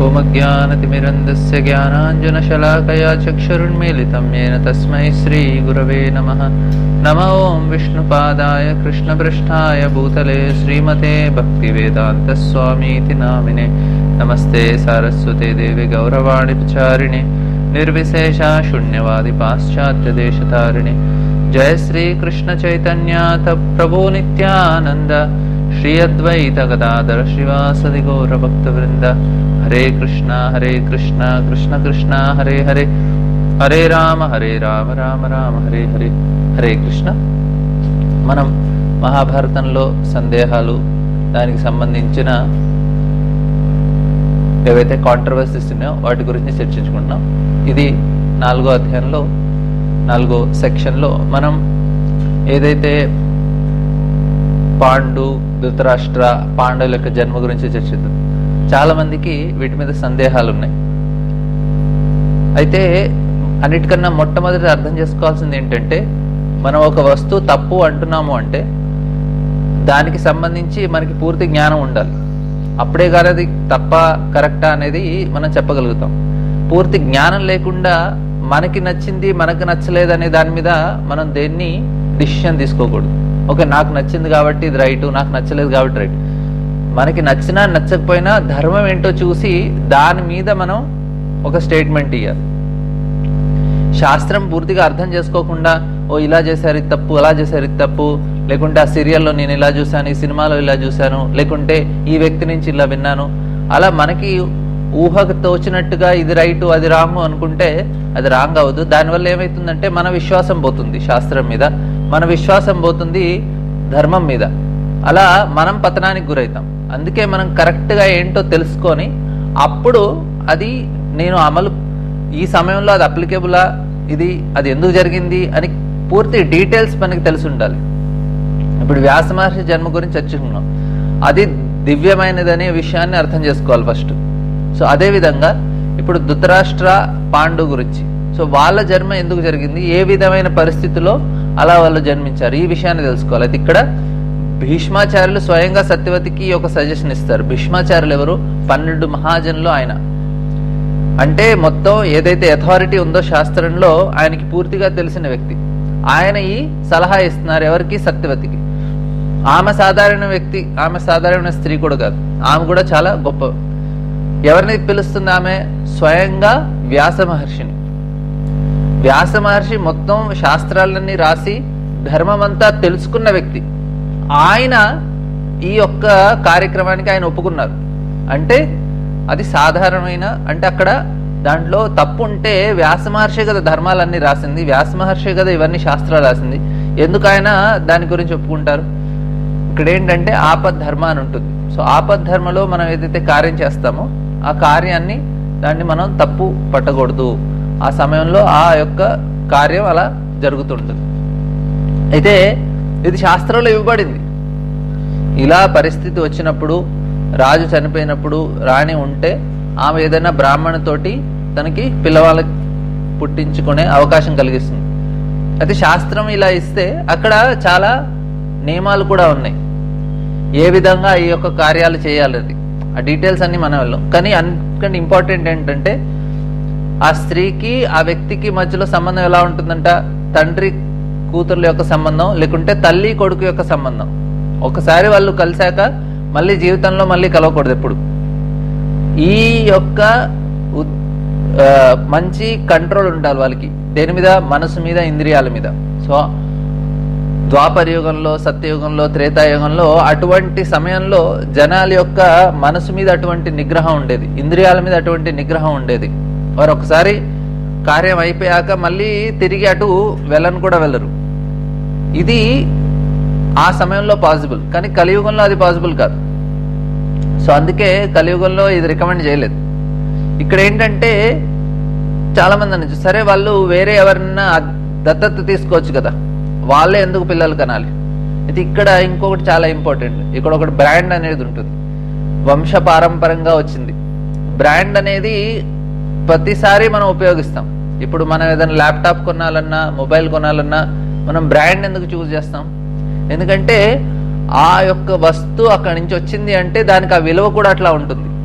ओमज्ञानतिमिरन्दस्य ज्ञानाञ्जनशलाकया चक्षुरुन्मीलितं येन तस्मै श्रीगुरवे नमः नम ॐ विष्णुपादाय कृष्णपृष्ठाय भूतले श्रीमते भक्तिवेदान्तस्वामीति नामिने नमस्ते सारस्वते देवि गौरवाणि प्रचारिणे निर्विशेषा शून्यवादि पाश्चात्यदेशतारिणे जय श्रीकृष्णचैतन्याथ प्रभो नित्यानन्द श्री अद्वैत गदाधर श्रीवासदि गौरभक्तवृन्द हरे कृष्ण हरे कृष्ण कृष्ण कृष्ण हरे हरे హరే రామ హరే రామ రామ రామ హరే హరే హరే కృష్ణ మనం మహాభారతంలో సందేహాలు దానికి సంబంధించిన ఏవైతే కాంట్రవర్సీస్ ఉన్నాయో వాటి గురించి చర్చించుకుంటున్నాం ఇది నాలుగో అధ్యాయంలో నాలుగో సెక్షన్లో మనం ఏదైతే పాండు ధృతరాష్ట్ర పాండవుల యొక్క జన్మ గురించి చర్చిద్దాం చాలా మందికి వీటి మీద సందేహాలు ఉన్నాయి అయితే అన్నిటికన్నా మొట్టమొదటి అర్థం చేసుకోవాల్సింది ఏంటంటే మనం ఒక వస్తువు తప్పు అంటున్నాము అంటే దానికి సంబంధించి మనకి పూర్తి జ్ఞానం ఉండాలి అప్పుడే కానీ అది తప్ప కరెక్టా అనేది మనం చెప్పగలుగుతాం పూర్తి జ్ఞానం లేకుండా మనకి నచ్చింది మనకు నచ్చలేదు అనే దాని మీద మనం దేన్ని డిసిషన్ తీసుకోకూడదు ఓకే నాకు నచ్చింది కాబట్టి ఇది రైట్ నాకు నచ్చలేదు కాబట్టి రైట్ మనకి నచ్చినా నచ్చకపోయినా ధర్మం ఏంటో చూసి దాని మీద మనం ఒక స్టేట్మెంట్ ఇవ్వాలి శాస్త్రం పూర్తిగా అర్థం చేసుకోకుండా ఓ ఇలా చేశారు ఇది తప్పు అలా చేశారు ఇది తప్పు లేకుంటే ఆ సీరియల్లో నేను ఇలా చూశాను ఈ సినిమాలో ఇలా చూశాను లేకుంటే ఈ వ్యక్తి నుంచి ఇలా విన్నాను అలా మనకి ఊహకు తోచినట్టుగా ఇది రైట్ అది రాంగ్ అనుకుంటే అది రాంగ్ అవ్వదు దానివల్ల ఏమవుతుందంటే మన విశ్వాసం పోతుంది శాస్త్రం మీద మన విశ్వాసం పోతుంది ధర్మం మీద అలా మనం పతనానికి గురవుతాం అందుకే మనం కరెక్ట్గా ఏంటో తెలుసుకొని అప్పుడు అది నేను అమలు ఈ సమయంలో అది అప్లికేబులా ఇది అది ఎందుకు జరిగింది అని పూర్తి డీటెయిల్స్ మనకి తెలిసి ఉండాలి ఇప్పుడు వ్యాస మహర్షి జన్మ గురించి చర్చించుకున్నాం అది దివ్యమైనదనే విషయాన్ని అర్థం చేసుకోవాలి ఫస్ట్ సో అదే విధంగా ఇప్పుడు ధృతరాష్ట్ర పాండు గురించి సో వాళ్ళ జన్మ ఎందుకు జరిగింది ఏ విధమైన పరిస్థితిలో అలా వాళ్ళు జన్మించారు ఈ విషయాన్ని తెలుసుకోవాలి అయితే ఇక్కడ భీష్మాచార్యులు స్వయంగా సత్యవతికి ఒక సజెషన్ ఇస్తారు భీష్మాచార్యులు ఎవరు పన్నెండు మహాజనులు ఆయన అంటే మొత్తం ఏదైతే అథారిటీ ఉందో శాస్త్రంలో ఆయనకి పూర్తిగా తెలిసిన వ్యక్తి ఆయన ఈ సలహా ఇస్తున్నారు ఎవరికి సత్యవతికి ఆమె సాధారణ వ్యక్తి ఆమె సాధారణ స్త్రీ కూడా కాదు ఆమె కూడా చాలా గొప్ప ఎవరిని పిలుస్తుంది ఆమె స్వయంగా వ్యాస మహర్షిని వ్యాస మహర్షి మొత్తం శాస్త్రాలన్నీ రాసి ధర్మమంతా తెలుసుకున్న వ్యక్తి ఆయన ఈ యొక్క కార్యక్రమానికి ఆయన ఒప్పుకున్నారు అంటే అది సాధారణమైన అంటే అక్కడ దాంట్లో తప్పు ఉంటే వ్యాస మహర్షి కదా ధర్మాలన్నీ రాసింది వ్యాస మహర్షి కదా ఇవన్నీ శాస్త్రాలు రాసింది ఎందుకు ఆయన దాని గురించి ఒప్పుకుంటారు ఇక్కడ ఏంటంటే ఆపద్ ధర్మ అని ఉంటుంది సో ఆపద్ ధర్మలో మనం ఏదైతే కార్యం చేస్తామో ఆ కార్యాన్ని దాన్ని మనం తప్పు పట్టకూడదు ఆ సమయంలో ఆ యొక్క కార్యం అలా జరుగుతుంటుంది అయితే ఇది శాస్త్రంలో ఇవ్వబడింది ఇలా పరిస్థితి వచ్చినప్పుడు రాజు చనిపోయినప్పుడు రాణి ఉంటే ఆమె ఏదైనా బ్రాహ్మణుతోటి తనకి పిల్లవాళ్ళ పుట్టించుకునే అవకాశం కలిగిస్తుంది అయితే శాస్త్రం ఇలా ఇస్తే అక్కడ చాలా నియమాలు కూడా ఉన్నాయి ఏ విధంగా ఈ యొక్క కార్యాలు చేయాలది ఆ డీటెయిల్స్ అన్ని మనం వెళ్ళాం కానీ అన్నికంటే ఇంపార్టెంట్ ఏంటంటే ఆ స్త్రీకి ఆ వ్యక్తికి మధ్యలో సంబంధం ఎలా ఉంటుందంట తండ్రి కూతుర్ల యొక్క సంబంధం లేకుంటే తల్లి కొడుకు యొక్క సంబంధం ఒకసారి వాళ్ళు కలిశాక మళ్ళీ జీవితంలో మళ్ళీ కలవకూడదు ఎప్పుడు ఈ యొక్క ఉద్- ఆ, మంచి కంట్రోల్ ఉండాలి వాళ్ళకి దేని మీద మనసు మీద ఇంద్రియాల మీద సో ద్వాపర యుగంలో సత్యయుగంలో త్రేతాయుగంలో అటువంటి సమయంలో జనాల యొక్క మనసు మీద అటువంటి నిగ్రహం ఉండేది ఇంద్రియాల మీద అటువంటి నిగ్రహం ఉండేది వారు ఒకసారి కార్యం అయిపోయాక మళ్ళీ తిరిగి అటు వెళ్ళను కూడా వెళ్ళరు ఇది ఆ సమయంలో పాసిబుల్ కానీ కలియుగంలో అది పాసిబుల్ కాదు సో అందుకే కలియుగంలో ఇది రికమెండ్ చేయలేదు ఇక్కడ ఏంటంటే చాలా మంది అనొచ్చు సరే వాళ్ళు వేరే ఎవరన్నా దత్తత తీసుకోవచ్చు కదా వాళ్ళే ఎందుకు పిల్లలు కనాలి అయితే ఇక్కడ ఇంకొకటి చాలా ఇంపార్టెంట్ ఇక్కడ ఒకటి బ్రాండ్ అనేది ఉంటుంది వంశ పారంపరంగా వచ్చింది బ్రాండ్ అనేది ప్రతిసారి మనం ఉపయోగిస్తాం ఇప్పుడు మనం ఏదైనా ల్యాప్టాప్ కొనాలన్నా మొబైల్ కొనాలన్నా మనం బ్రాండ్ ఎందుకు చూస్ చేస్తాం ఎందుకంటే ఆ యొక్క వస్తువు అక్కడి నుంచి వచ్చింది అంటే దానికి ఆ విలువ కూడా అట్లా ఉంటుంది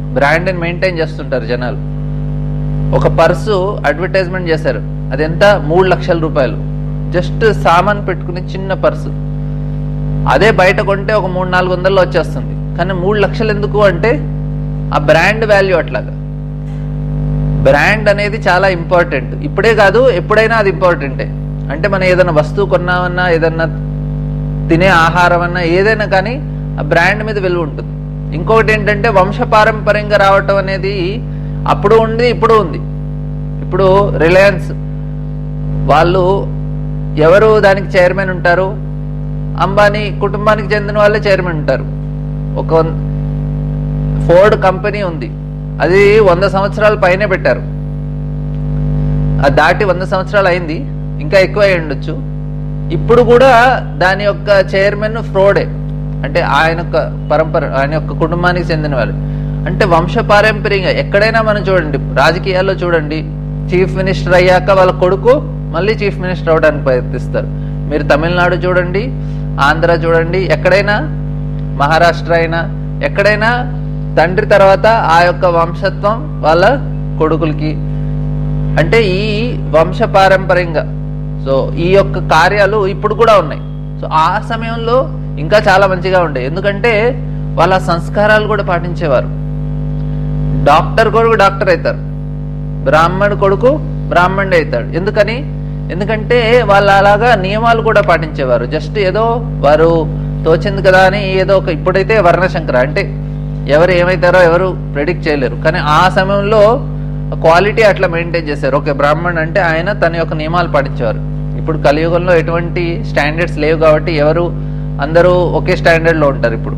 బ్రాండ్ని మెయింటైన్ చేస్తుంటారు జనాలు ఒక పర్సు అడ్వర్టైజ్మెంట్ చేశారు అది ఎంత మూడు లక్షల రూపాయలు జస్ట్ సామాన్ పెట్టుకునే చిన్న పర్సు అదే బయట కొంటే ఒక మూడు నాలుగు వందల్లో వచ్చేస్తుంది కానీ మూడు లక్షలు ఎందుకు అంటే ఆ బ్రాండ్ వాల్యూ అట్లాగా బ్రాండ్ అనేది చాలా ఇంపార్టెంట్ ఇప్పుడే కాదు ఎప్పుడైనా అది ఇంపార్టెంటే అంటే మనం ఏదైనా వస్తువు కొన్నామన్నా ఏదన్నా తినే ఆహారం అన్నా ఏదైనా కానీ ఆ బ్రాండ్ మీద విలువ ఉంటుంది ఇంకొకటి ఏంటంటే వంశపారంపర్యంగా రావటం అనేది అప్పుడు ఉంది ఇప్పుడు ఉంది ఇప్పుడు రిలయన్స్ వాళ్ళు ఎవరు దానికి చైర్మన్ ఉంటారు అంబానీ కుటుంబానికి చెందిన వాళ్ళే చైర్మన్ ఉంటారు ఒక వన్- ఫోర్డ్ కంపెనీ ఉంది అది వంద సంవత్సరాల పైనే పెట్టారు అది దాటి వంద సంవత్సరాలు అయింది ఇంకా ఎక్కువ అయి ఉండొచ్చు ఇప్పుడు కూడా దాని యొక్క చైర్మన్ ఫ్రోడే అంటే ఆయన యొక్క పరంపర ఆయన యొక్క కుటుంబానికి చెందిన వాళ్ళు అంటే వంశపారంపర్యంగా ఎక్కడైనా మనం చూడండి రాజకీయాల్లో చూడండి చీఫ్ మినిస్టర్ అయ్యాక వాళ్ళ కొడుకు మళ్ళీ చీఫ్ మినిస్టర్ అవడానికి ప్రయత్నిస్తారు మీరు తమిళనాడు చూడండి ఆంధ్ర చూడండి ఎక్కడైనా మహారాష్ట్ర అయినా ఎక్కడైనా తండ్రి తర్వాత ఆ యొక్క వంశత్వం వాళ్ళ కొడుకులకి అంటే ఈ వంశ పారంపర్యంగా సో ఈ యొక్క కార్యాలు ఇప్పుడు కూడా ఉన్నాయి సో ఆ సమయంలో ఇంకా చాలా మంచిగా ఉండే ఎందుకంటే వాళ్ళ సంస్కారాలు కూడా పాటించేవారు డాక్టర్ కొడుకు డాక్టర్ అవుతారు బ్రాహ్మణుడు కొడుకు బ్రాహ్మణుడు అవుతాడు ఎందుకని ఎందుకంటే వాళ్ళు అలాగా నియమాలు కూడా పాటించేవారు జస్ట్ ఏదో వారు తోచింది కదా అని ఏదో ఒక ఇప్పుడైతే వర్ణశంకర అంటే ఎవరు ఏమైతారో ఎవరు ప్రెడిక్ట్ చేయలేరు కానీ ఆ సమయంలో క్వాలిటీ అట్లా మెయింటైన్ చేశారు ఓకే బ్రాహ్మణ్ అంటే ఆయన తన యొక్క నియమాలు పాటించేవారు ఇప్పుడు కలియుగంలో ఎటువంటి స్టాండర్డ్స్ లేవు కాబట్టి ఎవరు అందరూ ఒకే స్టాండర్డ్ లో ఉంటారు ఇప్పుడు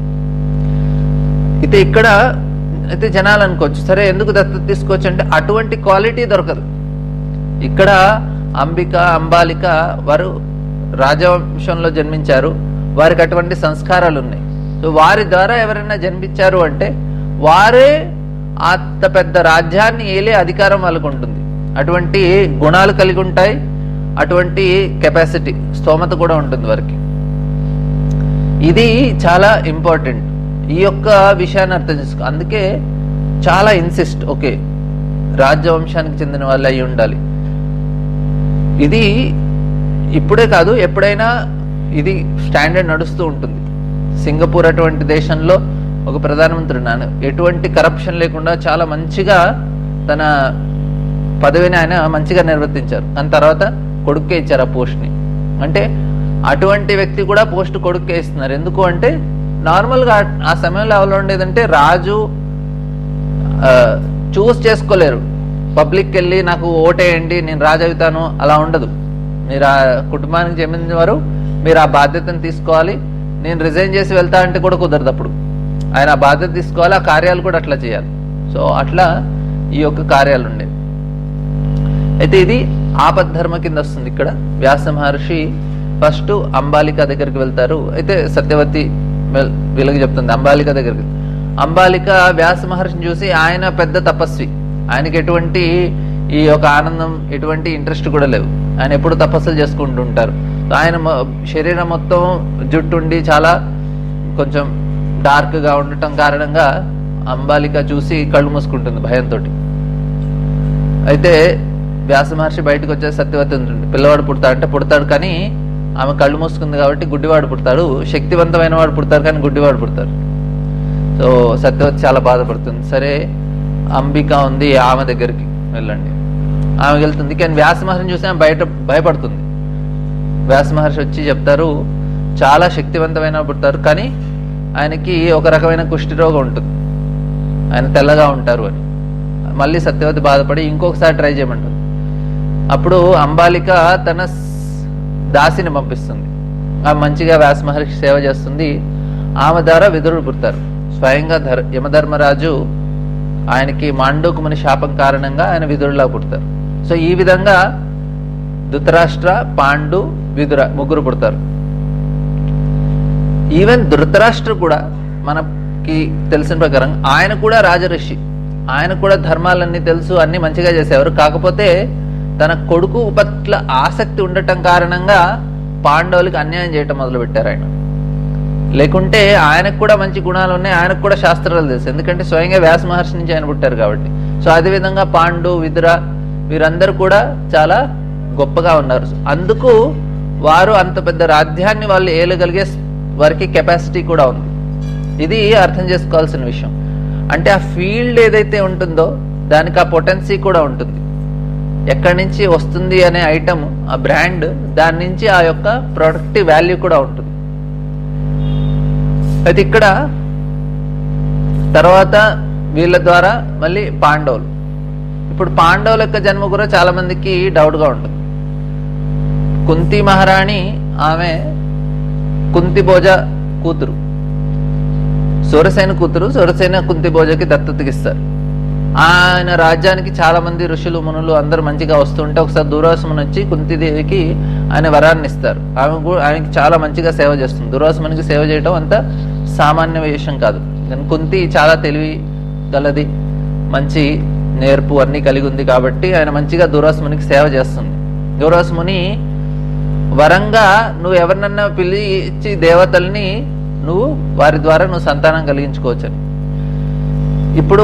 అయితే ఇక్కడ అయితే జనాలు అనుకోవచ్చు సరే ఎందుకు దత్తత తీసుకోవచ్చు అంటే అటువంటి క్వాలిటీ దొరకదు ఇక్కడ అంబిక అంబాలిక వారు రాజవంశంలో జన్మించారు వారికి అటువంటి సంస్కారాలు ఉన్నాయి సో వారి ద్వారా ఎవరైనా జన్మించారు అంటే వారే అంత పెద్ద రాజ్యాన్ని ఏలే అధికారం వాళ్ళకు ఉంటుంది అటువంటి గుణాలు కలిగి ఉంటాయి అటువంటి కెపాసిటీ స్తోమత కూడా ఉంటుంది వారికి ఇది చాలా ఇంపార్టెంట్ ఈ యొక్క విషయాన్ని అర్థం చేసుకో అందుకే చాలా ఇన్సిస్ట్ ఓకే రాజ్యవంశానికి చెందిన వాళ్ళు అయి ఉండాలి ఇది ఇప్పుడే కాదు ఎప్పుడైనా ఇది స్టాండర్డ్ నడుస్తూ ఉంటుంది సింగపూర్ అటువంటి దేశంలో ఒక ప్రధానమంత్రి ఉన్నాను ఎటువంటి కరప్షన్ లేకుండా చాలా మంచిగా తన పదవిని ఆయన మంచిగా నిర్వర్తించారు దాని తర్వాత కొడుకే ఇచ్చారు ఆ పోస్ట్ని అంటే అటువంటి వ్యక్తి కూడా పోస్ట్ కొడుకే ఇస్తున్నారు ఎందుకు అంటే నార్మల్గా ఆ- ఆ సమయంలో ఎవరు ఉండేదంటే రాజు చూస్ చేసుకోలేరు పబ్లిక్ వెళ్ళి నాకు ఓటేయండి నేను రాజు అవుతాను అలా ఉండదు మీరు ఆ కుటుంబానికి చెందిన వారు మీరు ఆ బాధ్యతను తీసుకోవాలి నేను రిజైన్ చేసి వెళ్తా అంటే కూడా కుదరదు అప్పుడు ఆయన ఆ బాధ్యత తీసుకోవాలి ఆ కార్యాలు కూడా అట్లా చేయాలి సో అట్లా ఈ యొక్క కార్యాలు ఉండేవి అయితే ఇది ఆపద్ధర్మ కింద వస్తుంది ఇక్కడ వ్యాస మహర్షి ఫస్ట్ అంబాలిక దగ్గరికి వెళ్తారు అయితే సత్యవతి వెల్- వీళ్ళకి చెప్తుంది అంబాలిక దగ్గరికి అంబాలిక వ్యాస మహర్షిని చూసి ఆయన పెద్ద తపస్వి ఆయనకి ఎటువంటి ఈ యొక్క ఆనందం ఎటువంటి ఇంట్రెస్ట్ కూడా లేవు ఆయన ఎప్పుడు తపస్సులు చేసుకుంటూ ఉంటారు ఆయన మొ- శరీరం మొత్తం జుట్టుండి చాలా కొంచెం డార్క్ గా ఉండటం కారణంగా అంబాలిక చూసి కళ్ళు మూసుకుంటుంది భయంతో అయితే వ్యాస మహర్షి బయటకు వచ్చే సత్యవతి ఉంటుంది పిల్లవాడు పుడతాడు అంటే పుడతాడు కానీ ఆమె కళ్ళు మూసుకుంది కాబట్టి గుడ్డివాడు పుడతాడు శక్తివంతమైన వాడు పుడతారు కానీ గుడ్డివాడు పుడతారు సో సత్యవతి చాలా బాధపడుతుంది సరే అంబిక ఉంది ఆమె దగ్గరికి వెళ్ళండి ఆమె వెళ్తుంది కానీ వ్యాస మహర్షిని చూసి ఆమె బయట భయపడుతుంది వ్యాస మహర్షి వచ్చి చెప్తారు చాలా శక్తివంతమైన పుడతారు కానీ ఆయనకి ఒక రకమైన కుష్టి రోగం ఉంటుంది ఆయన తెల్లగా ఉంటారు అని మళ్ళీ సత్యవతి బాధపడి ఇంకొకసారి ట్రై చేయమంటుంది అప్పుడు అంబాలిక తన స్- దాసిని పంపిస్తుంది ఆమె మంచిగా వ్యాస మహర్షి సేవ చేస్తుంది ఆమె ద్వారా విదురుడు పుడతారు స్వయంగా ధర్ యమధర్మరాజు ఆయనకి మాండూకుమని శాపం కారణంగా ఆయన విదురులా పుడతారు సో ఈ విధంగా ధృతరాష్ట్ర పాండు విదుర ముగ్గురు పుడతారు ఈవెన్ ధృతరాష్ట్ర కూడా మనకి తెలిసిన ప్రకారం ఆయన కూడా రాజఋషి ఆయన కూడా ధర్మాలన్నీ తెలుసు అన్ని మంచిగా చేసేవారు కాకపోతే తన కొడుకు పట్ల ఆసక్తి ఉండటం కారణంగా పాండవులకి అన్యాయం చేయటం మొదలు పెట్టారు ఆయన లేకుంటే ఆయనకు కూడా మంచి గుణాలు ఉన్నాయి ఆయనకు కూడా శాస్త్రాలు తెలుసు ఎందుకంటే స్వయంగా వ్యాస మహర్షి నుంచి ఆయన పుట్టారు కాబట్టి సో అదే విధంగా పాండు విదుర వీరందరూ కూడా చాలా గొప్పగా ఉన్నారు అందుకు వారు అంత పెద్ద రాజ్యాన్ని వాళ్ళు ఏలగలిగే వారికి కెపాసిటీ కూడా ఉంది ఇది అర్థం చేసుకోవాల్సిన విషయం అంటే ఆ ఫీల్డ్ ఏదైతే ఉంటుందో దానికి ఆ పొటెన్సీ కూడా ఉంటుంది ఎక్కడి నుంచి వస్తుంది అనే ఐటమ్ ఆ బ్రాండ్ దాని నుంచి ఆ యొక్క ప్రొడక్టివ్ వాల్యూ కూడా ఉంటుంది అయితే ఇక్కడ తర్వాత వీళ్ళ ద్వారా మళ్ళీ పాండవులు ఇప్పుడు పాండవుల యొక్క జన్మ కూడా చాలా మందికి డౌట్ గా ఉంటుంది కుంతి మహారాణి ఆమె కుంతి భోజ కూతురు సూరసేన కూతురు సూరసేన కుంతి భోజకి దత్తతకిస్తారు ఆయన రాజ్యానికి చాలా మంది ఋషులు మునులు అందరూ మంచిగా వస్తుంటే ఒకసారి దూరాసముని వచ్చి కుంతిదేవికి ఆయన వరాన్ని ఇస్తారు ఆమె కూడా ఆయనకి చాలా మంచిగా సేవ చేస్తుంది దూరాసమునికి సేవ చేయడం అంత సామాన్య విషయం కాదు కానీ కుంతి చాలా తెలివి గలది మంచి నేర్పు అన్ని కలిగి ఉంది కాబట్టి ఆయన మంచిగా దూరాసమునికి సేవ చేస్తుంది దూరాసముని వరంగా నువ్వు ఎవరినన్నా పిలిచి దేవతల్ని నువ్వు వారి ద్వారా నువ్వు సంతానం కలిగించుకోవచ్చని ఇప్పుడు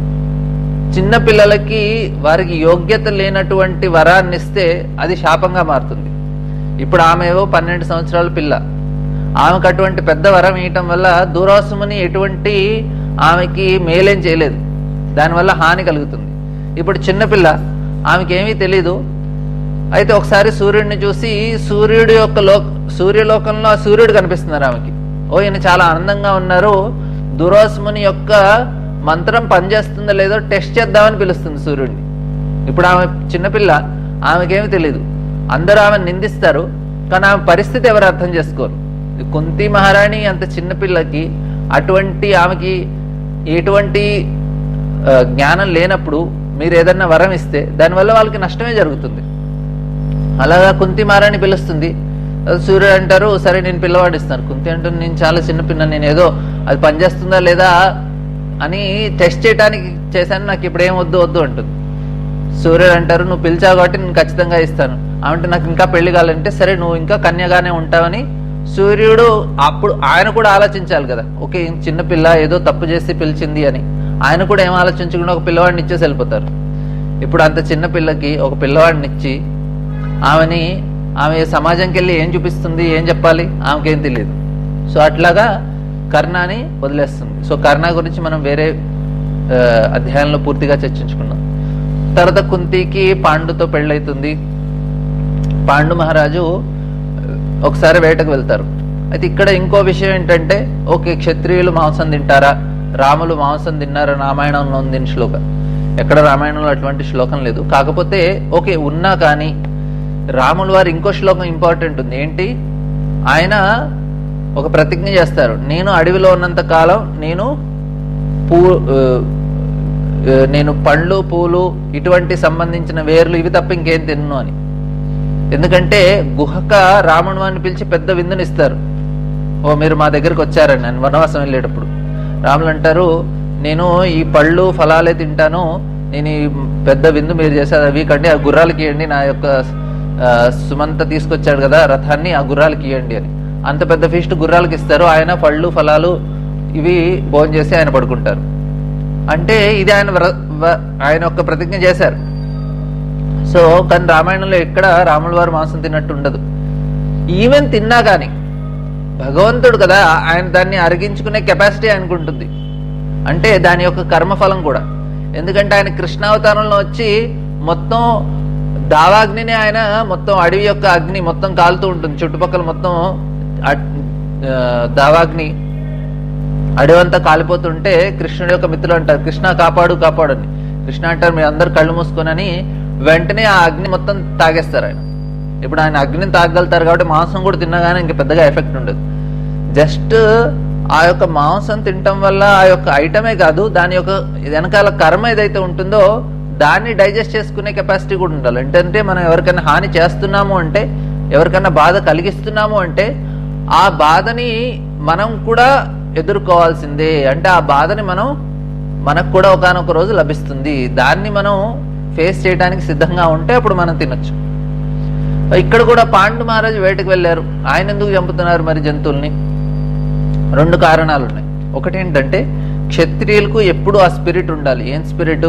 చిన్న పిల్లలకి వారికి యోగ్యత లేనటువంటి వరాన్ని ఇస్తే అది శాపంగా మారుతుంది ఇప్పుడు ఆమె ఏవో పన్నెండు సంవత్సరాల పిల్ల ఆమెకు అటువంటి పెద్ద వరం ఇయటం వల్ల దూరాసుముని ఎటువంటి ఆమెకి మేలేం చేయలేదు దానివల్ల హాని కలుగుతుంది ఇప్పుడు చిన్నపిల్ల ఆమెకి ఏమీ తెలీదు అయితే ఒకసారి సూర్యుడిని చూసి సూర్యుడి యొక్క లో సూర్యలోకంలో ఆ సూర్యుడు కనిపిస్తున్నారు ఆమెకి ఓ ఈయన చాలా ఆనందంగా ఉన్నారు దురోస్ముని యొక్క మంత్రం పనిచేస్తుందో లేదో టెస్ట్ చేద్దామని పిలుస్తుంది సూర్యుడిని ఇప్పుడు ఆమె చిన్నపిల్ల ఆమెకేమీ తెలియదు అందరూ ఆమె నిందిస్తారు కానీ ఆమె పరిస్థితి ఎవరు అర్థం చేసుకోరు ఈ కుంతి మహారాణి అంత చిన్నపిల్లకి అటువంటి ఆమెకి ఎటువంటి ఆ, జ్ఞానం లేనప్పుడు మీరు ఏదన్నా వరం ఇస్తే దానివల్ల వాళ్ళకి నష్టమే జరుగుతుంది అలాగా కుంతి మహారాణి పిలుస్తుంది అది సూర్యుడు అంటారు సరే నేను పిల్లవాడు ఇస్తాను కుంతి అంటుంది నేను చాలా చిన్న పిల్ల నేను ఏదో అది పనిచేస్తుందా లేదా అని టెస్ట్ చేయడానికి చేశాను నాకు ఇప్పుడు ఏం వద్దు వద్దు అంటుంది సూర్యుడు అంటారు నువ్వు పిలిచావు కాబట్టి నేను ఖచ్చితంగా ఇస్తాను అంటే నాకు ఇంకా పెళ్లి కావాలంటే సరే నువ్వు ఇంకా కన్యగానే ఉంటావని సూర్యుడు అప్పుడు ఆయన కూడా ఆలోచించాలి కదా ఓకే ఈ చిన్న పిల్ల ఏదో తప్పు చేసి పిలిచింది అని ఆయన కూడా ఏం ఆలోచించకుండా ఒక పిల్లవాడిని ఇచ్చేసి వెళ్ళిపోతారు ఇప్పుడు అంత చిన్న పిల్లకి ఒక పిల్లవాడిని ఇచ్చి ఆమెని ఆమె సమాజంకి వెళ్ళి ఏం చూపిస్తుంది ఏం చెప్పాలి ఆమెకేం తెలియదు సో అట్లాగా కర్ణని వదిలేస్తుంది సో కర్ణ గురించి మనం వేరే ఆ, అధ్యాయంలో పూర్తిగా చర్చించుకున్నాం తర్వాత కుంతికి పాండుతో పెళ్ళైతుంది పాండు మహారాజు ఒకసారి వేటకు వెళ్తారు అయితే ఇక్కడ ఇంకో విషయం ఏంటంటే ఓకే క్షత్రియులు మాంసం తింటారా రాములు మాంసం తిన్నారా రామాయణంలో ఉంది దీని శ్లోకం ఎక్కడ రామాయణంలో అటువంటి శ్లోకం లేదు కాకపోతే ఓకే ఉన్నా కానీ రాముల వారి ఇంకో శ్లోకం ఇంపార్టెంట్ ఉంది ఏంటి ఆయన ఒక ప్రతిజ్ఞ చేస్తారు నేను అడవిలో ఉన్నంత కాలం నేను పూ ఆ, ఆ, నేను పండ్లు పూలు ఇటువంటి సంబంధించిన వేర్లు ఇవి తప్ప ఇంకేం తిన్ను అని ఎందుకంటే గుహక రాముడు అని పిలిచి పెద్ద విందునిస్తారు ఓ మీరు మా దగ్గరికి వచ్చారని నేను వనవాసం వెళ్ళేటప్పుడు రాములు అంటారు నేను ఈ పళ్ళు ఫలాలే తింటాను నేను ఈ పెద్ద విందు మీరు చేశారు అవి కండి ఆ గుర్రాలకి ఇవ్వండి నా యొక్క ఆ, సుమంత తీసుకొచ్చాడు కదా రథాన్ని ఆ గుర్రాలకి ఇవ్వండి అని అంత పెద్ద ఫీస్ట్ గుర్రాలకి ఇస్తారు ఆయన పళ్ళు ఫలాలు ఇవి భోజనం చేసి ఆయన పడుకుంటారు అంటే ఇది ఆయన వ్ర- వ- ఆయన ఒక ప్రతిజ్ఞ చేశారు సో కానీ రామాయణంలో ఎక్కడ రాముల వారు మాంసం తిన్నట్టు ఉండదు ఈవెన్ తిన్నా కానీ భగవంతుడు కదా ఆయన దాన్ని అరిగించుకునే కెపాసిటీ ఆయనకు ఉంటుంది అంటే దాని యొక్క కర్మఫలం కూడా ఎందుకంటే ఆయన కృష్ణావతారంలో వచ్చి మొత్తం దావాగ్నిని ఆయన మొత్తం అడవి యొక్క అగ్ని మొత్తం కాలుతూ ఉంటుంది చుట్టుపక్కల మొత్తం అట్- ఆ, దావాగ్ని అడవంతా కాలిపోతుంటే కృష్ణుడి యొక్క మిత్రులు అంటారు కృష్ణ కాపాడు కాపాడు అని కృష్ణ అంటారు మీరు అందరు కళ్ళు మూసుకొనని వెంటనే ఆ అగ్ని మొత్తం తాగేస్తారు ఆయన ఇప్పుడు ఆయన అగ్నిని తాగలుగుతారు కాబట్టి మాంసం కూడా తిన్నగానే ఇంక పెద్దగా ఎఫెక్ట్ ఉండదు జస్ట్ ఆ యొక్క మాంసం తినటం వల్ల ఆ యొక్క ఐటమే కాదు దాని యొక్క వెనకాల కర్మ ఏదైతే ఉంటుందో దాన్ని డైజెస్ట్ చేసుకునే కెపాసిటీ కూడా ఉండాలి ఏంటంటే మనం ఎవరికైనా హాని చేస్తున్నాము అంటే ఎవరికైనా బాధ కలిగిస్తున్నాము అంటే ఆ బాధని మనం కూడా ఎదుర్కోవాల్సిందే అంటే ఆ బాధని మనం మనకు కూడా ఒకనొక రోజు లభిస్తుంది దాన్ని మనం ఫేస్ చేయడానికి సిద్ధంగా ఉంటే అప్పుడు మనం తినొచ్చు ఇక్కడ కూడా పాండు మహారాజు వేటకు వెళ్ళారు ఆయన ఎందుకు చంపుతున్నారు మరి జంతువుల్ని రెండు కారణాలు ఉన్నాయి ఒకటి ఏంటంటే క్షత్రియులకు ఎప్పుడు ఆ స్పిరిట్ ఉండాలి ఏం స్పిరిట్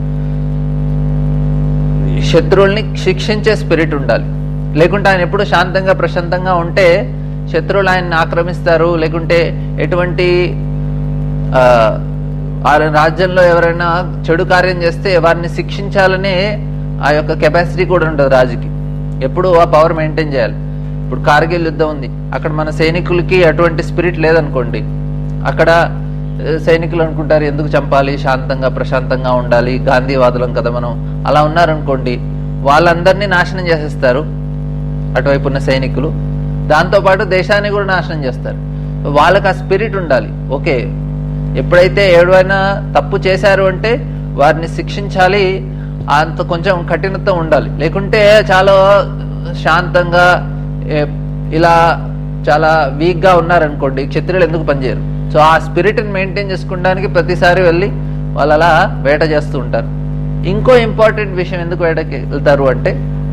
శత్రువుల్ని శిక్షించే స్పిరిట్ ఉండాలి లేకుంటే ఆయన ఎప్పుడు శాంతంగా ప్రశాంతంగా ఉంటే శత్రువులు ఆయన్ని ఆక్రమిస్తారు లేకుంటే ఎటువంటి ఆ, ఆ రాజ్యంలో ఎవరైనా చెడు కార్యం చేస్తే వారిని శిక్షించాలనే ఆ యొక్క కెపాసిటీ కూడా ఉంటుంది రాజుకి ఎప్పుడు ఆ పవర్ మెయింటైన్ చేయాలి ఇప్పుడు కార్గిల్ యుద్ధం ఉంది అక్కడ మన సైనికులకి అటువంటి స్పిరిట్ లేదనుకోండి అక్కడ ఆ, సైనికులు అనుకుంటారు ఎందుకు చంపాలి శాంతంగా ప్రశాంతంగా ఉండాలి గాంధీవాదులం కదా మనం అలా ఉన్నారనుకోండి వాళ్ళందరినీ నాశనం చేసేస్తారు అటువైపు ఉన్న సైనికులు దాంతోపాటు దేశాన్ని కూడా నాశనం చేస్తారు వాళ్ళకి ఆ స్పిరిట్ ఉండాలి ఓకే ఎప్పుడైతే ఏడవైనా తప్పు చేశారు అంటే వారిని శిక్షించాలి అంత కొంచెం కఠినత ఉండాలి లేకుంటే చాలా శాంతంగా ఏ- ఇలా చాలా వీక్ గా ఉన్నారనుకోండి క్షత్రియులు ఎందుకు పనిచేయరు సో ఆ స్పిరిట్ మెయింటైన్ చేసుకోవడానికి ప్రతిసారి వెళ్ళి వాళ్ళు అలా వేట చేస్తూ ఉంటారు ఇంకో ఇంపార్టెంట్ విషయం ఎందుకు వేటకి వెళ్తారు అంటే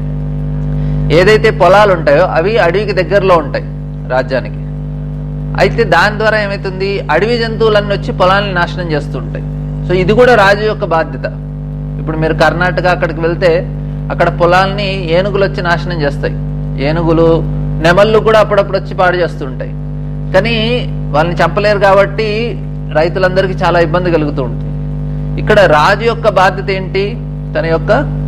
ఏదైతే పొలాలు ఉంటాయో అవి అడవికి దగ్గరలో ఉంటాయి రాజ్యానికి అయితే దాని ద్వారా ఏమవుతుంది అడవి జంతువులన్నీ వచ్చి పొలాన్ని నాశనం చేస్తూ ఉంటాయి సో ఇది కూడా రాజు యొక్క బాధ్యత ఇప్పుడు మీరు కర్ణాటక అక్కడికి వెళ్తే అక్కడ పొలాల్ని ఏనుగులు వచ్చి నాశనం చేస్తాయి ఏనుగులు నెమళ్ళు కూడా అప్పుడప్పుడు వచ్చి పాడు చేస్తూ ఉంటాయి కానీ వాళ్ళని చంపలేరు కాబట్టి రైతులందరికీ చాలా ఇబ్బంది కలుగుతూ ఉంటుంది ఇక్కడ రాజు యొక్క బాధ్యత ఏంటి తన యొక్క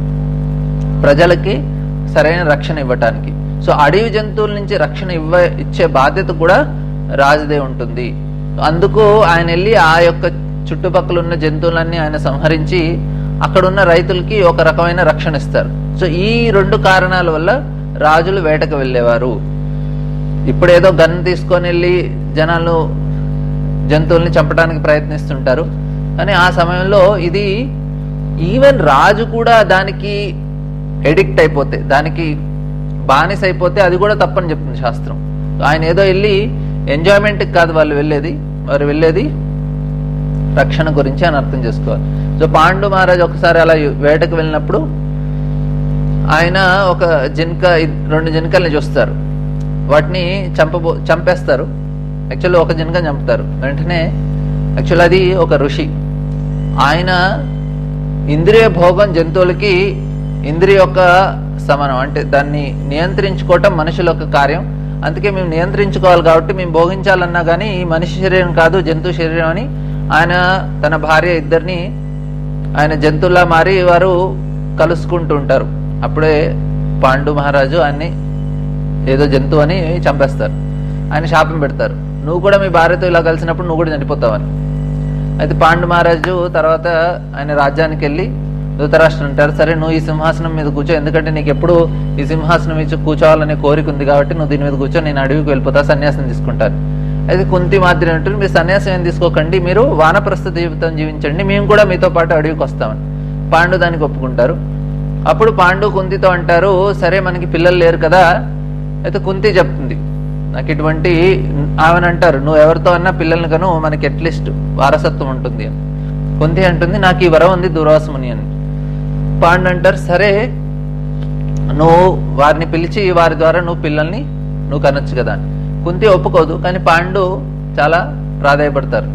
ప్రజలకి సరైన రక్షణ ఇవ్వటానికి సో అడవి జంతువుల నుంచి రక్షణ ఇవ్వ ఇచ్చే బాధ్యత కూడా రాజుదే ఉంటుంది అందుకు ఆయన వెళ్ళి ఆ యొక్క చుట్టుపక్కల ఉన్న జంతువులన్నీ ఆయన సంహరించి అక్కడ ఉన్న రైతులకి ఒక రకమైన రక్షణ ఇస్తారు సో ఈ రెండు కారణాల వల్ల రాజులు వేటకు వెళ్ళేవారు ఇప్పుడేదో గన్ తీసుకొని వెళ్ళి జనాలు జంతువుల్ని చంపడానికి ప్రయత్నిస్తుంటారు కానీ ఆ సమయంలో ఇది ఈవెన్ రాజు కూడా దానికి ఎడిక్ట్ అయిపోతే దానికి బానిస అయిపోతే అది కూడా తప్పని చెప్తుంది శాస్త్రం ఆయన ఏదో వెళ్ళి ఎంజాయ్మెంట్కి కాదు వాళ్ళు వెళ్ళేది వారు వెళ్ళేది రక్షణ గురించి అని అర్థం చేసుకోవాలి సో పాండు మహారాజ్ ఒకసారి అలా వేటకు వెళ్ళినప్పుడు ఆయన ఒక జింక రెండు జింకల్ని చూస్తారు వాటిని చంపబో చంపేస్తారు యాక్చువల్లీ ఒక జింక చంపుతారు వెంటనే యాక్చువల్ అది ఒక ఋషి ఆయన ఇంద్రియ భోగం జంతువులకి ఇంద్రియ యొక్క సమానం అంటే దాన్ని నియంత్రించుకోవటం మనుషుల యొక్క కార్యం అందుకే మేము నియంత్రించుకోవాలి కాబట్టి మేము భోగించాలన్నా కానీ ఈ మనిషి శరీరం కాదు జంతు శరీరం అని ఆయన తన భార్య ఇద్దరిని ఆయన జంతువులా మారి వారు కలుసుకుంటూ ఉంటారు అప్పుడే పాండు మహారాజు ఆయన్ని ఏదో జంతువు అని చంపేస్తారు ఆయన శాపం పెడతారు నువ్వు కూడా మీ భార్యతో ఇలా కలిసినప్పుడు నువ్వు కూడా చనిపోతావని అయితే పాండు మహారాజు తర్వాత ఆయన రాజ్యానికి వెళ్ళి ధృతరాష్ట్రం అంటారు సరే నువ్వు ఈ సింహాసనం మీద కూర్చో ఎందుకంటే నీకు ఎప్పుడు ఈ సింహాసనం ఇచ్చి కూర్చోవాలనే కోరిక ఉంది కాబట్టి నువ్వు దీని మీద కూర్చో నేను అడవికి వెళ్ళిపోతా సన్యాసం తీసుకుంటాను అయితే కుంతి మాదిరి అంటుంది మీరు సన్యాసం ఏం తీసుకోకండి మీరు వానప్రస్థ జీవితం జీవించండి మేము కూడా మీతో పాటు అడవికి వస్తామని పాండు దానికి ఒప్పుకుంటారు అప్పుడు పాండు కుంతితో అంటారు సరే మనకి పిల్లలు లేరు కదా అయితే కుంతి చెప్తుంది నాకు ఇటువంటి ఆమెను అంటారు నువ్వు ఎవరితో అన్నా పిల్లల్ని కను మనకి అట్లీస్ట్ వారసత్వం ఉంటుంది అని కుంతి అంటుంది నాకు ఈ వరం ఉంది దుర్వాసముని అని పాండు అంటారు సరే నువ్వు వారిని పిలిచి వారి ద్వారా నువ్వు పిల్లల్ని నువ్వు కనొచ్చు కదా అని కుంతి ఒప్పుకోదు కానీ పాండు చాలా ప్రాధాయపడతారు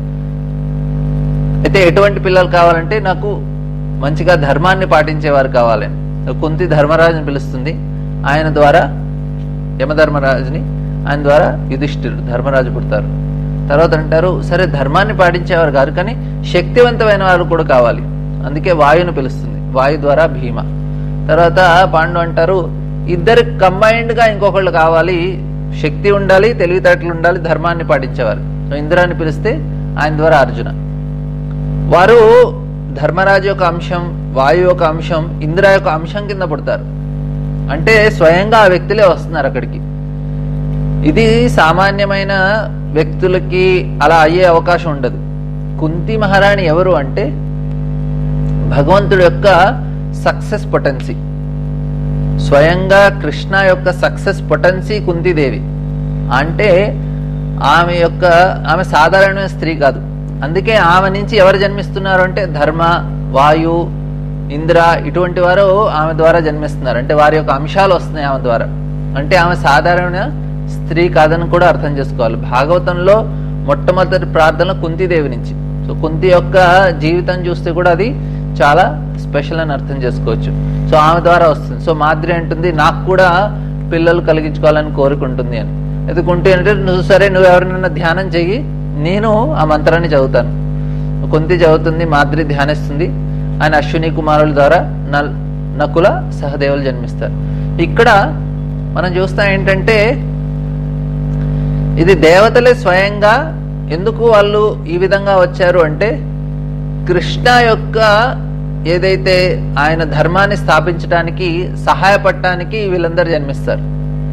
అయితే ఎటువంటి పిల్లలు కావాలంటే నాకు మంచిగా ధర్మాన్ని పాటించేవారు కావాలని కుంతి ధర్మరాజుని పిలుస్తుంది ఆయన ద్వారా యమధర్మరాజుని ఆయన ద్వారా యుధిష్ఠిరుడు ధర్మరాజు పుడతారు తర్వాత అంటారు సరే ధర్మాన్ని పాటించేవారు కాదు కానీ శక్తివంతమైన వారు కూడా కావాలి అందుకే వాయుని పిలుస్తుంది వాయు ద్వారా భీమ తర్వాత పాండు అంటారు ఇద్దరు కంబైన్డ్ గా ఇంకొకళ్ళు కావాలి శక్తి ఉండాలి తెలివితేటలు ఉండాలి ధర్మాన్ని పాటించేవారు సో ఇంద్రాన్ని పిలిస్తే ఆయన ద్వారా అర్జున వారు ధర్మరాజు యొక్క అంశం వాయు యొక్క అంశం ఇంద్ర యొక్క అంశం కింద పుడతారు అంటే స్వయంగా ఆ వ్యక్తులే వస్తున్నారు అక్కడికి ఇది సామాన్యమైన వ్యక్తులకి అలా అయ్యే అవకాశం ఉండదు కుంతి మహారాణి ఎవరు అంటే భగవంతుడి యొక్క సక్సెస్ పొటెన్సీ స్వయంగా కృష్ణ యొక్క సక్సెస్ పొటెన్సీ కుంతిదేవి అంటే ఆమె యొక్క ఆమె సాధారణమైన స్త్రీ కాదు అందుకే ఆమె నుంచి ఎవరు జన్మిస్తున్నారు అంటే ధర్మ వాయు ఇంద్ర ఇటువంటి వారు ఆమె ద్వారా జన్మిస్తున్నారు అంటే వారి యొక్క అంశాలు వస్తున్నాయి ఆమె ద్వారా అంటే ఆమె సాధారణ స్త్రీ కాదని కూడా అర్థం చేసుకోవాలి భాగవతంలో మొట్టమొదటి ప్రార్థన కుంతిదేవి నుంచి సో కుంతి యొక్క జీవితం చూస్తే కూడా అది చాలా స్పెషల్ అని అర్థం చేసుకోవచ్చు సో ఆమె ద్వారా వస్తుంది సో మాద్రి అంటుంది నాకు కూడా పిల్లలు కలిగించుకోవాలని కోరుకుంటుంది అని అయితే కుంటి అంటే నువ్వు సరే నువ్వు ఎవరినైనా ధ్యానం చెయ్యి నేను ఆ మంత్రాన్ని చదువుతాను కుంతి చదువుతుంది మాద్రి ధ్యానిస్తుంది ఆయన అశ్విని కుమారుల ద్వారా నల్ నకుల సహదేవులు జన్మిస్తారు ఇక్కడ మనం చూస్తాం ఏంటంటే ఇది దేవతలే స్వయంగా ఎందుకు వాళ్ళు ఈ విధంగా వచ్చారు అంటే కృష్ణ యొక్క ఏదైతే ఆయన ధర్మాన్ని స్థాపించడానికి సహాయపడటానికి వీళ్ళందరూ జన్మిస్తారు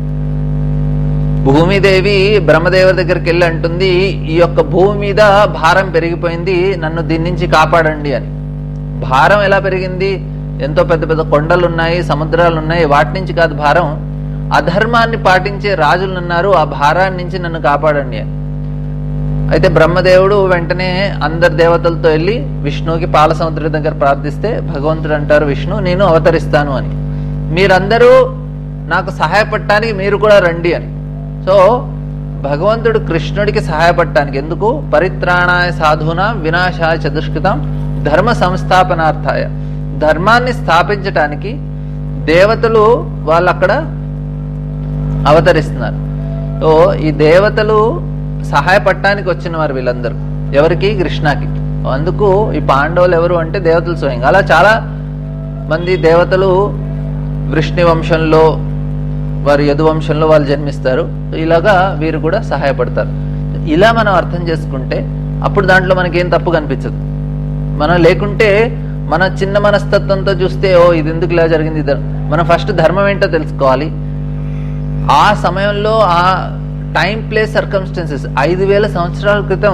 భూమిదేవి బ్రహ్మదేవుడి దగ్గరికి వెళ్ళి అంటుంది ఈ యొక్క భూమి మీద భారం పెరిగిపోయింది నన్ను దీని నుంచి కాపాడండి అని భారం ఎలా పెరిగింది ఎంతో పెద్ద పెద్ద కొండలు ఉన్నాయి సముద్రాలు ఉన్నాయి వాటి నుంచి కాదు భారం అధర్మాన్ని పాటించే రాజులు ఉన్నారు ఆ భారాన్ని నుంచి నన్ను కాపాడండి అని అయితే బ్రహ్మదేవుడు వెంటనే అందరి దేవతలతో వెళ్ళి విష్ణువుకి పాల సముద్రం దగ్గర ప్రార్థిస్తే భగవంతుడు అంటారు విష్ణు నేను అవతరిస్తాను అని మీరందరూ నాకు సహాయపడటానికి మీరు కూడా రండి అని సో భగవంతుడు కృష్ణుడికి సహాయపడటానికి ఎందుకు పరిత్రాణాయ సాధున వినాశాయ చతుష్కృతం ధర్మ సంస్థాపనార్థాయ ధర్మాన్ని స్థాపించటానికి దేవతలు వాళ్ళు అక్కడ అవతరిస్తున్నారు సో ఈ దేవతలు సహాయపడటానికి వచ్చిన వారు వీళ్ళందరూ ఎవరికి కృష్ణకి అందుకు ఈ పాండవులు ఎవరు అంటే దేవతలు స్వయంగా అలా చాలా మంది దేవతలు వృష్ణి వంశంలో వారి యదు వంశంలో వాళ్ళు జన్మిస్తారు ఇలాగా వీరు కూడా సహాయపడతారు ఇలా మనం అర్థం చేసుకుంటే అప్పుడు దాంట్లో మనకేం తప్పు కనిపించదు మనం లేకుంటే మన చిన్న మనస్తత్వంతో చూస్తే ఓ ఇది ఎందుకు ఇలా జరిగింది ఇది మనం ఫస్ట్ ధర్మం ఏంటో తెలుసుకోవాలి ఆ సమయంలో ఆ టైం ప్లేస్ సర్కమ్స్టెన్సెస్ ఐదు వేల సంవత్సరాల క్రితం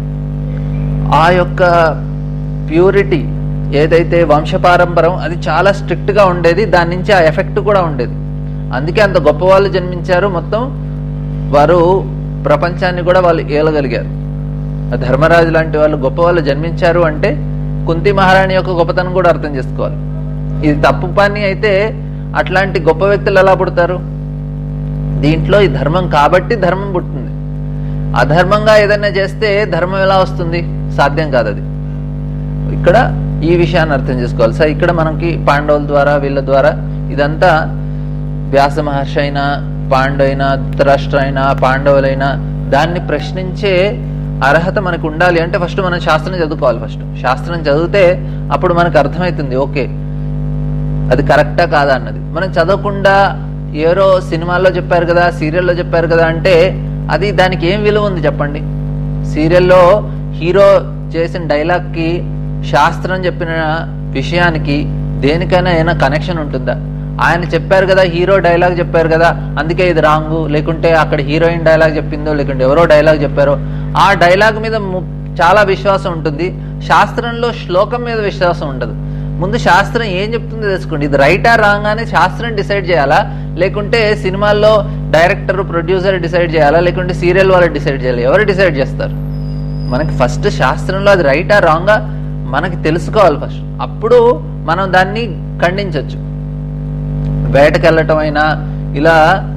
ఆ యొక్క ప్యూరిటీ ఏదైతే వంశపారంపరం అది చాలా స్ట్రిక్ట్ గా ఉండేది దాని నుంచి ఆ ఎఫెక్ట్ కూడా ఉండేది అందుకే అంత గొప్ప వాళ్ళు జన్మించారు మొత్తం వారు ప్రపంచాన్ని కూడా వాళ్ళు ఏలగలిగారు ఆ ధర్మరాజు లాంటి వాళ్ళు గొప్ప వాళ్ళు జన్మించారు అంటే కుంతి మహారాణి యొక్క గొప్పతనం కూడా అర్థం చేసుకోవాలి ఇది తప్పు పని అయితే అట్లాంటి గొప్ప వ్యక్తులు ఎలా పుడతారు దీంట్లో ఈ ధర్మం కాబట్టి ధర్మం పుట్టింది అధర్మంగా ఏదైనా చేస్తే ధర్మం ఎలా వస్తుంది సాధ్యం కాదు అది ఇక్కడ ఈ విషయాన్ని అర్థం చేసుకోవాలి సార్ ఇక్కడ మనకి పాండవుల ద్వారా వీళ్ళ ద్వారా ఇదంతా వ్యాస మహర్షి అయినా పాండవైనా ధృతరాష్ట్ర అయినా పాండవులైనా దాన్ని ప్రశ్నించే అర్హత మనకు ఉండాలి అంటే ఫస్ట్ మనం శాస్త్రం చదువుకోవాలి ఫస్ట్ శాస్త్రం చదివితే అప్పుడు మనకు అర్థమవుతుంది ఓకే అది కరెక్టా కాదా అన్నది మనం చదవకుండా ఏరో సినిమాల్లో చెప్పారు కదా సీరియల్లో చెప్పారు కదా అంటే అది దానికి ఏం విలువ ఉంది చెప్పండి సీరియల్లో హీరో చేసిన డైలాగ్కి శాస్త్రం చెప్పిన విషయానికి దేనికైనా ఏమైనా కనెక్షన్ ఉంటుందా ఆయన చెప్పారు కదా హీరో డైలాగ్ చెప్పారు కదా అందుకే ఇది రాంగు లేకుంటే అక్కడ హీరోయిన్ డైలాగ్ చెప్పిందో లేకుంటే ఎవరో డైలాగ్ చెప్పారో ఆ డైలాగ్ మీద ము- చాలా విశ్వాసం ఉంటుంది శాస్త్రంలో శ్లోకం మీద విశ్వాసం ఉండదు ముందు శాస్త్రం ఏం చెప్తుందో తెలుసుకోండి ఇది రైటా రాంగ్ అని శాస్త్రం డిసైడ్ చేయాలా లేకుంటే సినిమాల్లో డైరెక్టర్ ప్రొడ్యూసర్ డిసైడ్ చేయాలా లేకుంటే సీరియల్ వాళ్ళు డిసైడ్ చేయాలి ఎవరు డిసైడ్ చేస్తారు మనకి ఫస్ట్ శాస్త్రంలో అది రైటా రాంగా మనకి తెలుసుకోవాలి ఫస్ట్ అప్పుడు మనం దాన్ని ఖండించవచ్చు వేటకి వెళ్ళటం అయినా ఇలా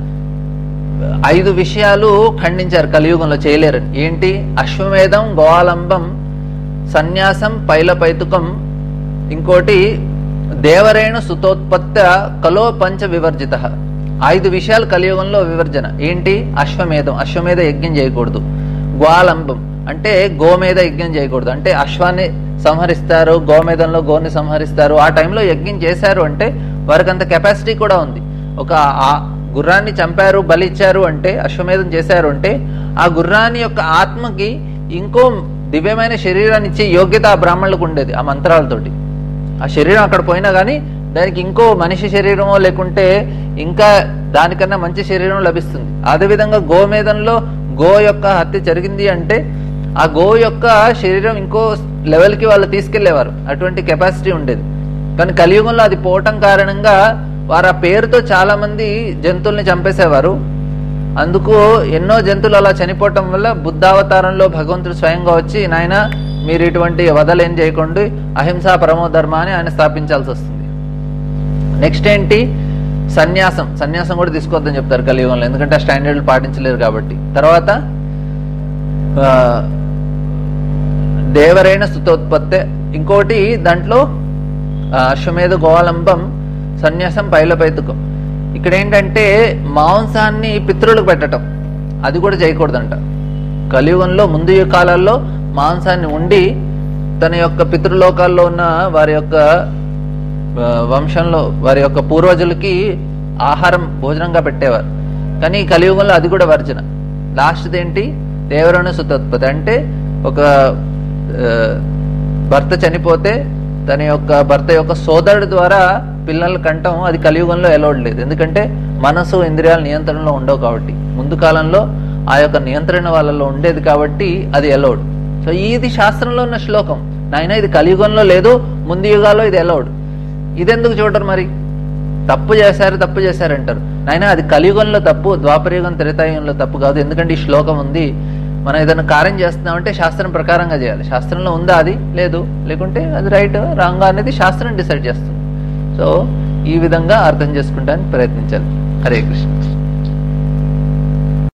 ఐదు విషయాలు ఖండించారు కలియుగంలో చేయలేరని ఏంటి అశ్వమేధం గోవాలంబం సన్యాసం పైలపైతుకం ఇంకోటి దేవరేణు సుతోత్పత్త కలో పంచ వివర్జిత ఐదు విషయాలు కలియుగంలో వివర్జన ఏంటి అశ్వమేధం అశ్వమేధ యజ్ఞం చేయకూడదు గ్వాలంబం అంటే గోమేధ యజ్ఞం చేయకూడదు అంటే అశ్వాన్ని సంహరిస్తారు గోమేధంలో గోని సంహరిస్తారు ఆ టైంలో యజ్ఞం చేశారు అంటే వారికి అంత కెపాసిటీ కూడా ఉంది ఒక ఆ గుర్రాన్ని చంపారు బలి ఇచ్చారు అంటే అశ్వమేధం చేశారు అంటే ఆ గుర్రాన్ని యొక్క ఆత్మకి ఇంకో దివ్యమైన శరీరాన్ని ఇచ్చే యోగ్యత ఆ బ్రాహ్మణులకు ఉండేది ఆ మంత్రాలతోటి ఆ శరీరం అక్కడ పోయినా కానీ దానికి ఇంకో మనిషి శరీరమో లేకుంటే ఇంకా దానికన్నా మంచి శరీరం లభిస్తుంది అదేవిధంగా గోమేధంలో గో యొక్క హత్య జరిగింది అంటే ఆ గో యొక్క శరీరం ఇంకో లెవెల్కి వాళ్ళు తీసుకెళ్లేవారు అటువంటి కెపాసిటీ ఉండేది కానీ కలియుగంలో అది పోవటం కారణంగా వారు ఆ పేరుతో చాలా మంది జంతువుల్ని చంపేసేవారు అందుకు ఎన్నో జంతువులు అలా చనిపోవటం వల్ల బుద్ధావతారంలో భగవంతుడు స్వయంగా వచ్చి నాయన మీరు ఇటువంటి వదలేం చేయకుండా అహింసా పరమో ధర్మ అని ఆయన స్థాపించాల్సి వస్తుంది నెక్స్ట్ ఏంటి సన్యాసం సన్యాసం కూడా తీసుకోవద్దని చెప్తారు కలియుగంలో ఎందుకంటే ఆ స్టాండర్డ్లు పాటించలేరు కాబట్టి తర్వాత ఆ, దేవరైన స్థుతోత్పత్తే ఇంకోటి దాంట్లో ఆ, అశ్వమేధ గోలంబం సన్యాసం పైలపైతుకం ఇక్కడ ఏంటంటే మాంసాన్ని పితృలకు పెట్టడం అది కూడా చేయకూడదంట కలియుగంలో ముందు ఈ కాలాల్లో మాంసాన్ని ఉండి తన యొక్క పితృలోకాల్లో ఉన్న వారి యొక్క ఆ, వంశంలో వారి యొక్క పూర్వజులకి ఆహారం భోజనంగా పెట్టేవారు కానీ ఈ కలియుగంలో అది కూడా వర్జన లాస్ట్ ఏంటి దేవరణ సుతోత్పత్తి అంటే ఒక ఆ, భర్త చనిపోతే తన యొక్క భర్త యొక్క సోదరుడి ద్వారా పిల్లలు కంటం అది కలియుగంలో ఎలౌడ్ లేదు ఎందుకంటే మనసు ఇంద్రియాల నియంత్రణలో ఉండవు కాబట్టి ముందు కాలంలో ఆ యొక్క నియంత్రణ వాళ్ళలో ఉండేది కాబట్టి అది ఎలౌడ్ సో ఇది శాస్త్రంలో ఉన్న శ్లోకం నాయన ఇది కలియుగంలో లేదు ముందు యుగాల్లో ఇది ఎలౌడ్ ఇదెందుకు చూడరు మరి తప్పు చేశారు తప్పు చేశారు అంటారు నాయన అది కలియుగంలో తప్పు ద్వాపరయుగం త్రేతాయుగంలో తప్పు కాదు ఎందుకంటే ఈ శ్లోకం ఉంది మనం ఏదైనా కార్యం చేస్తున్నామంటే శాస్త్రం ప్రకారంగా చేయాలి శాస్త్రంలో ఉందా అది లేదు లేకుంటే అది రైట్ రాంగ్ అనేది శాస్త్రం డిసైడ్ చేస్తుంది సో ఈ విధంగా అర్థం చేసుకుంటానికి ప్రయత్నించాలి హరే కృష్ణ